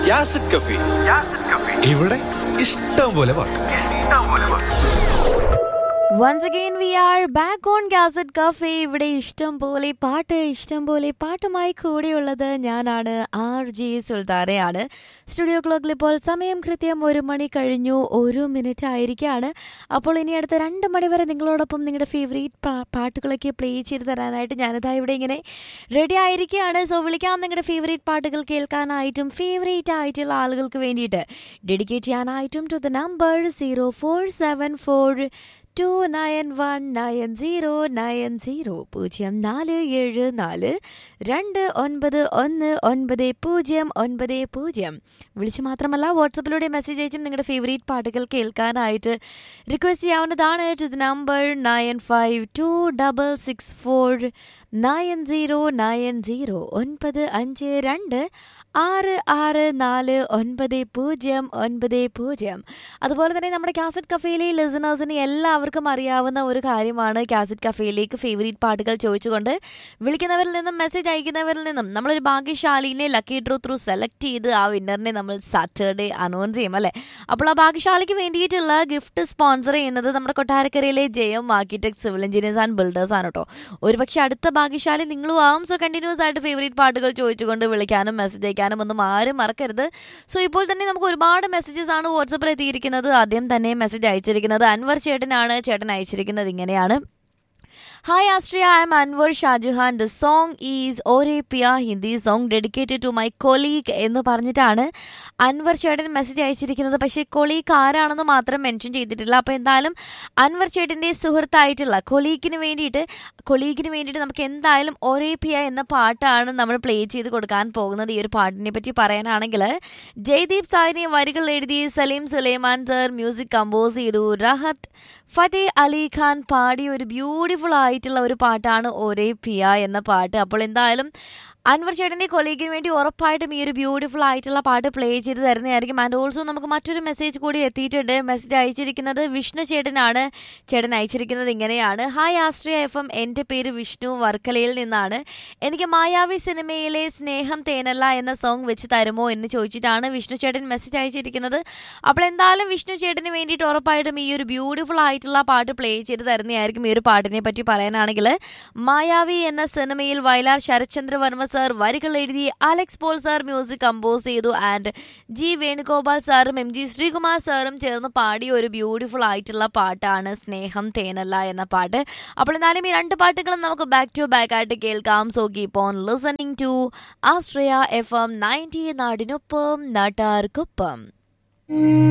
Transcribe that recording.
യാസിഡ് കഫി ഇവിടെ ഇഷ്ടം പോലെ പാട്ട് once again we are back on gazette cafe ഇവിടെ ഇഷ്ടം പോലെ പാട്ട് ഇഷ്ടം പോലെ പാട്ടുമായി കൂടെയുള്ളത് ഞാനാണ് ആർ ജി സുൽത്താനയാണ് സ്റ്റുഡിയോ ക്ലോക്കിൽ ഇപ്പോൾ സമയം കൃത്യം ഒരു മണി കഴിഞ്ഞു ഒരു മിനിറ്റ് ആയിരിക്കുകയാണ് അപ്പോൾ ഇനി അടുത്ത രണ്ട് മണി വരെ നിങ്ങളോടൊപ്പം നിങ്ങളുടെ ഫേവറേറ്റ് പാട്ടുകളൊക്കെ പ്ലേ ചെയ്ത് തരാനായിട്ട് ഞാനിതാ ഇവിടെ ഇങ്ങനെ റെഡി ആയിരിക്കുകയാണ് സോ വിളിക്കാം നിങ്ങളുടെ ഫേവറേറ്റ് പാട്ടുകൾ കേൾക്കാനായിട്ടും ഫേവറേറ്റ് ആയിട്ടുള്ള ആളുകൾക്ക് വേണ്ടിയിട്ട് ഡെഡിക്കേറ്റ് ചെയ്യാനായിട്ടും to the number zero four seven four two nine one nine zero nine zero പൂജ്യം നാല് ഏഴ് നാല് രണ്ട് ഒൻപത് ഒന്ന് ഒൻപത് പൂജ്യം ഒൻപത് പൂജ്യം വിളിച്ച് മാത്രമല്ല വാട്സപ്പിലൂടെ മെസ്സേജ് അയച്ചും നിങ്ങളുടെ ഫേവറേറ്റ് പാട്ടുകൾ കേൾക്കാനായിട്ട് റിക്വസ്റ്റ് ചെയ്യാവുന്നതാണ് to the number nine five two double six four nine zero nine zero ഒൻപത് അഞ്ച് രണ്ട് ആറ് ആറ് നാല് ഒൻപത് പൂജ്യം ഒൻപത് പൂജ്യം അതുപോലെ തന്നെ നമ്മുടെ കാസറ്റ് കഫേയിലെ ലിസണേഴ്സിന് എല്ലാവർക്കും അറിയാവുന്ന ഒരു കാര്യമാണ് കാസറ്റ് കഫേയിലേക്ക് ഫേവറേറ്റ് പാട്ടുകൾ ചോദിച്ചുകൊണ്ട് വിളിക്കുന്നവരിൽ നിന്നും മെസ്സേജ് അയക്കുന്നവരിൽ നിന്നും നമ്മളൊരു ഭാഗ്യശാലിനെ ലക്കി ഡ്രോ ത്രൂ സെലക്ട് ചെയ്ത് ആ വിന്നറിനെ നമ്മൾ സാറ്റർഡേ അനൗൺസ് ചെയ്യും അല്ലേ അപ്പോൾ ആ ഭാഗ്യശാലിക്ക് വേണ്ടിയിട്ടുള്ള ഗിഫ്റ്റ് സ്പോൺസർ ചെയ്യുന്നത് നമ്മുടെ കൊട്ടാരക്കരയിലെ Jayam architect civil engineers and builders ആണ് കേട്ടോ ഒരുപക്ഷെ അടുത്ത ഭാഗ്യശാലി നിങ്ങളും ആവും സോ കണ്ടിന്യൂസ് ആയിട്ട് ഫേവറേറ്റ് പാട്ടുകൾ ചോദിച്ചുകൊണ്ട് വിളിക്കാനും മെസ്സേജ് അയക്കാനും ഒന്നും ആരും മറക്കരുത് സോ ഇപ്പോൾ തന്നെ നമുക്ക് ഒരുപാട് മെസ്സേജസ് ആണ് വാട്സപ്പിൽ എത്തിയിരിക്കുന്നത് ആദ്യം തന്നെ മെസ്സേജ് അയച്ചിരിക്കുന്നത് അൻവർ ചേട്ടനാണ് ചേട്ടൻ അയച്ചിരിക്കുന്നത് ഇങ്ങനെയാണ് hi Astria I'm Anwar Shahjahan the song is Ore Piya Hindi song dedicated to my colleague എന്ന് പറഞ്ഞിട്ടാണ് അൻവർ ചേട്ടൻ മെസ്സേജ് അയച്ചിരിക്കുന്നത് പക്ഷേ കൊളീഗ് ആരാണെന്ന് മാത്രം മെൻഷൻ ചെയ്തിട്ടില്ല അപ്പോൾ എന്തായാലും അൻവർ ചേട്ടൻ്റെ സുഹൃത്തായിട്ടുള്ള കൊളീഗിന് വേണ്ടിയിട്ട് കൊളീഗിന് വേണ്ടിയിട്ട് നമുക്ക് എന്തായാലും ഒരേ പിയ എന്ന പാട്ടാണ് നമ്മൾ പ്ലേ ചെയ്ത് കൊടുക്കാൻ പോകുന്നത് ഈ ഒരു പാട്ടിനെ പറ്റി പറയാനാണെങ്കിൽ ജയ്ദീപ് സായിനെ വരികൾ എഴുതി Saleem Sulaiman sir music compose ചെയ്തു റഹത്ത് ഫതേ അലി ഖാൻ പാടിയ ഒരു ബ്യൂട്ടിഫുൾ ആയിട്ടുള്ള ഒരു പാട്ടാണ് ഒരേ പിയ എന്ന പാട്ട് അപ്പോൾ എന്തായാലും അൻവർ ചേട്ടൻ്റെ കൊളീഗിന് വേണ്ടി ഉറപ്പായിട്ടും ഈ ഒരു ബ്യൂട്ടിഫുൾ ആയിട്ടുള്ള പാട്ട് പ്ലേ ചെയ്ത് തരുന്നതായിരിക്കും ആൻഡ് ഓൾസോ നമുക്ക് മറ്റൊരു മെസ്സേജ് കൂടി എത്തിയിട്ടുണ്ട് മെസ്സേജ് അയച്ചിരിക്കുന്നത് വിഷ്ണു ചേട്ടനാണ് ചേട്ടൻ അയച്ചിരിക്കുന്നത് ഇങ്ങനെയാണ് ഹായ് ആസ്ട്രിയ എഫ് എം എൻ്റെ പേര് വിഷ്ണു വർക്കലയിൽ നിന്നാണ് എനിക്ക് മായാവി സിനിമയിലെ സ്നേഹം തേനല്ല എന്ന സോങ് വെച്ച് തരുമോ എന്ന് ചോദിച്ചിട്ടാണ് വിഷ്ണു ചേട്ടൻ മെസ്സേജ് അയച്ചിരിക്കുന്നത് അപ്പോൾ എന്തായാലും വിഷ്ണു ചേട്ടന് വേണ്ടിയിട്ട് ഉറപ്പായിട്ടും ഈ ഒരു ബ്യൂട്ടിഫുൾ ആയിട്ടുള്ള പാട്ട് പ്ലേ ചെയ്ത് തരുന്നതായിരിക്കും ഈ ഒരു പാട്ടിനെ പറ്റി പറയാനാണെങ്കിൽ മായാവി എന്ന സിനിമയിൽ വയലാർ ശരത്ചന്ദ്രവർമ്മ സാർ വരികൾ എഴുതി Alex Paul sir music compose ചെയ്തു ആൻഡ് ജി വേണുഗോപാൽ സാറും എം ജി ശ്രീകുമാർ സാറും ചേർന്ന് പാടിയ ഒരു ബ്യൂട്ടിഫുൾ ആയിട്ടുള്ള പാട്ടാണ് സ്നേഹം തേനല്ല എന്ന പാട്ട് അപ്പോൾ എന്നാലും ഈ രണ്ട് പാട്ടുകളും നമുക്ക് ബാക്ക് ടു ബാക്ക് ആയിട്ട് കേൾക്കാം so keep on listening to Astria F M ninety നാടിനൊപ്പം നാട്ടാർക്കൊപ്പം